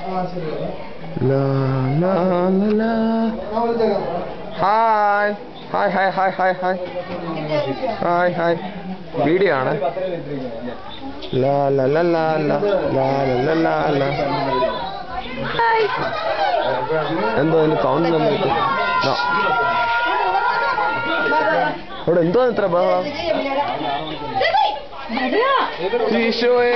ലാ, ലാ, ലാ, ലാ. Hi hi hi hi hi hi hi hi video ആണ് ലാ ലാ ലാ ലാ ലാ ലാ ലാ ലാ ലാ ലാ എന്തോ അതിന് സൗണ്ട് വന്നിട്ട് ആ. അവിടെ എന്തോ ഇത്ര ബഹളം ഈശോയെ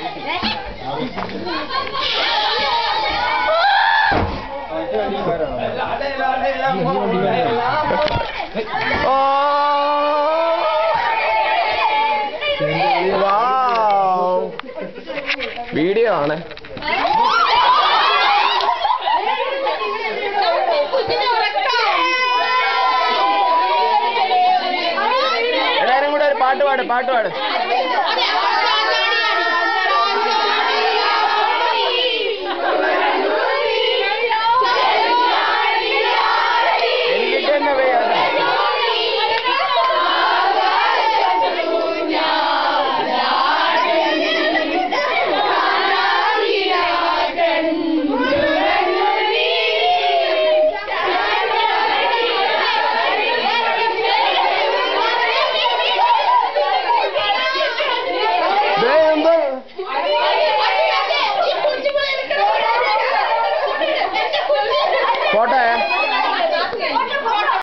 ഓ വാവ്. വീഡിയോ ആണ് എല്ലാരും കൂടെ ഒരു പാട്ട് പാട് പാട്ട് പാട്